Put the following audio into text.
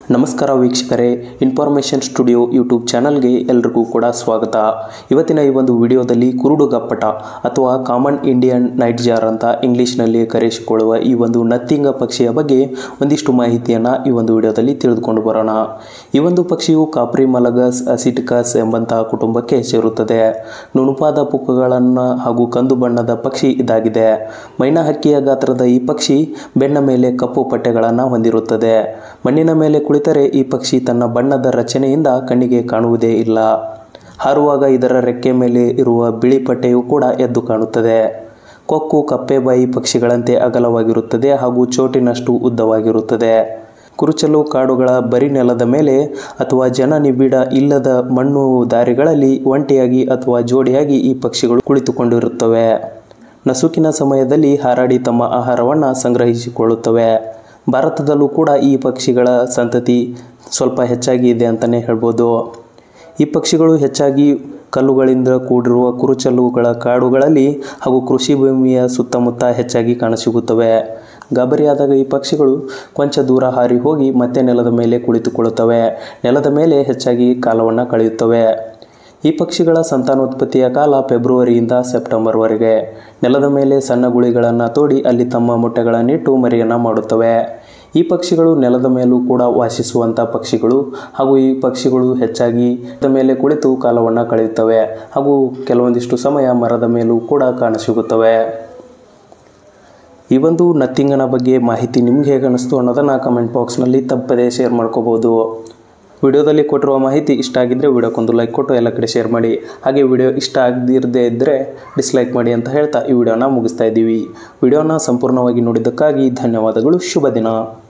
ನಮಸ್ಕಾರ ವೀಕ್ಷಕರೇ information studio YouTube ಚಾನಲ್ಗೆ ಎಲ್ರಿಗೂ ಕೂಡ ಸ್ವಾಗತ ಇವತ್ತಿನ ಈ ಒಂದು ವಿಡಿಯೋದಲ್ಲಿ ಕುರುಡು ಗಪ್ಪಟ ಅಥವಾ ಕಾಮನ್ ಇಂಡಿಯನ್ ನೈಟ್ ಜಾರ್ ಅಂತ ಇಂಗ್ಲೀಷ್ನಲ್ಲಿ ಕರೆಸಿಕೊಳ್ಳುವ ಈ ಒಂದು ನತ್ತಿಂಗ ಪಕ್ಷಿಯ ಬಗ್ಗೆ ಒಂದಿಷ್ಟು ಮಾಹಿತಿಯನ್ನು ಈ ಒಂದು ವಿಡಿಯೋದಲ್ಲಿ ತಿಳಿದುಕೊಂಡು ಬರೋಣ ಈ ಒಂದು ಪಕ್ಷಿಯು ಕಾಪ್ರಿ ಮಲಗಸ್ ಅಸಿಟಿಕಸ್ ಎಂಬಂತಹ ಕುಟುಂಬಕ್ಕೆ ಸೇರುತ್ತದೆ ನುಣುಪಾದ ಪುಕ್ಕಗಳನ್ನು ಹಾಗೂ ಕಂದು ಬಣ್ಣದ ಪಕ್ಷಿ ಇದಾಗಿದೆ ಮೈನಾ ಹಕ್ಕಿಯ ಗಾತ್ರದ ಈ ಪಕ್ಷಿ ಬೆನ್ನ ಮೇಲೆ ಕಪ್ಪು ಪಟ್ಟೆಗಳನ್ನು ಹೊಂದಿರುತ್ತದೆ ಮಣ್ಣಿನ ಮೇಲೆ ಕುಳಿತರೆ ಈ ಪಕ್ಷಿ ತನ್ನ ಬಣ್ಣದ ರಚನೆಯಿಂದ ಕಣ್ಣಿಗೆ ಕಾಣುವುದೇ ಇಲ್ಲ ಹಾರುವಾಗ ಇದರ ರೆಕ್ಕೆ ಮೇಲೆ ಇರುವ ಬಿಳಿ ಪಟ್ಟೆಯು ಕೂಡ ಎದ್ದು ಕಾಣುತ್ತದೆ ಕೊಕ್ಕು ಕಪ್ಪೆಬಾಯಿ ಪಕ್ಷಿಗಳಂತೆ ಅಗಲವಾಗಿರುತ್ತದೆ ಹಾಗೂ ಚೋಟಿನಷ್ಟು ಉದ್ದವಾಗಿರುತ್ತದೆ ಕುರುಚಲು ಕಾಡುಗಳ ಬರಿ ನೆಲದ ಮೇಲೆ ಅಥವಾ ಜನ ನಿಬಿಡ ಇಲ್ಲದ ಮಣ್ಣು ದಾರಿಗಳಲ್ಲಿ ಒಂಟಿಯಾಗಿ ಅಥವಾ ಜೋಡಿಯಾಗಿ ಈ ಪಕ್ಷಿಗಳು ಕುಳಿತುಕೊಂಡಿರುತ್ತವೆ ನಸುಕಿನ ಸಮಯದಲ್ಲಿ ಹಾರಾಡಿ ತಮ್ಮ ಆಹಾರವನ್ನು ಸಂಗ್ರಹಿಸಿಕೊಳ್ಳುತ್ತವೆ ಭಾರತದಲ್ಲೂ ಕೂಡ ಈ ಪಕ್ಷಿಗಳ ಸಂತತಿ ಸ್ವಲ್ಪ ಹೆಚ್ಚಾಗಿ ಇದೆ ಅಂತಲೇ ಹೇಳ್ಬೋದು ಈ ಪಕ್ಷಿಗಳು ಹೆಚ್ಚಾಗಿ ಕಲ್ಲುಗಳಿಂದ ಕೂಡಿರುವ ಕುರುಚಲುಗಳ ಕಾಡುಗಳಲ್ಲಿ ಹಾಗೂ ಕೃಷಿ ಭೂಮಿಯ ಸುತ್ತಮುತ್ತ ಹೆಚ್ಚಾಗಿ ಕಾಣಸಿಗುತ್ತವೆ ಗಾಬರಿಯಾದಾಗ ಈ ಪಕ್ಷಿಗಳು ಕೊಂಚ ದೂರ ಹಾರಿ ಹೋಗಿ ಮತ್ತೆ ನೆಲದ ಮೇಲೆ ಕುಳಿತುಕೊಳ್ಳುತ್ತವೆ ನೆಲದ ಮೇಲೆ ಹೆಚ್ಚಾಗಿ ಕಾಲವನ್ನು ಕಳೆಯುತ್ತವೆ ಈ ಪಕ್ಷಿಗಳ ಸಂತಾನೋತ್ಪತ್ತಿಯ ಕಾಲ ಫೆಬ್ರವರಿಯಿಂದ ಸೆಪ್ಟೆಂಬರ್ವರೆಗೆ ನೆಲದ ಮೇಲೆ ಸಣ್ಣ ಗುಳಿಗಳನ್ನು ತೋಡಿ ಅಲ್ಲಿ ತಮ್ಮ ಮೊಟ್ಟೆಗಳನ್ನಿಟ್ಟು ಮರಿಯನ್ನು ಮಾಡುತ್ತವೆ ಈ ಪಕ್ಷಿಗಳು ನೆಲದ ಮೇಲೂ ಕೂಡ ವಾಸಿಸುವಂಥ ಪಕ್ಷಿಗಳು ಹಾಗೂ ಈ ಪಕ್ಷಿಗಳು ಹೆಚ್ಚಾಗಿ ನೆಲದ ಮೇಲೆ ಕುಳಿತು ಕಾಲವನ್ನು ಕಳೆಯುತ್ತವೆ ಹಾಗೂ ಕೆಲವೊಂದಿಷ್ಟು ಸಮಯ ಮರದ ಮೇಲೂ ಕೂಡ ಕಾಣಸಿಗುತ್ತವೆ ಈ ಒಂದು ನತ್ತಿಂಗನ ಬಗ್ಗೆ ಮಾಹಿತಿ ನಿಮ್ಗೆ ಹೇಗೆ ಅನ್ನಿಸ್ತು ಅನ್ನೋದನ್ನು ಕಮೆಂಟ್ ಬಾಕ್ಸ್ನಲ್ಲಿ ತಪ್ಪದೇ ಶೇರ್ ಮಾಡ್ಕೋಬೋದು ವಿಡಿಯೋದಲ್ಲಿ ಕೊಟ್ಟಿರುವ ಮಾಹಿತಿ ಇಷ್ಟ ಆಗಿದ್ದರೆ ವಿಡಿಯೋಕ್ಕೊಂದು ಲೈಕ್ ಕೊಟ್ಟು ಎಲ್ಲ ಕಡೆ ಶೇರ್ ಮಾಡಿ ಹಾಗೆ ವಿಡಿಯೋ ಇಷ್ಟ ಆಗದಿರದೇ ಇದ್ದರೆ ಡಿಸ್ಲೈಕ್ ಮಾಡಿ ಅಂತ ಹೇಳ್ತಾ ಈ ವಿಡಿಯೋನ ಮುಗಿಸ್ತಾ ಇದ್ದೀವಿ ವಿಡಿಯೋನ ಸಂಪೂರ್ಣವಾಗಿ ನೋಡಿದ್ದಕ್ಕಾಗಿ ಧನ್ಯವಾದಗಳು ಶುಭ ದಿನ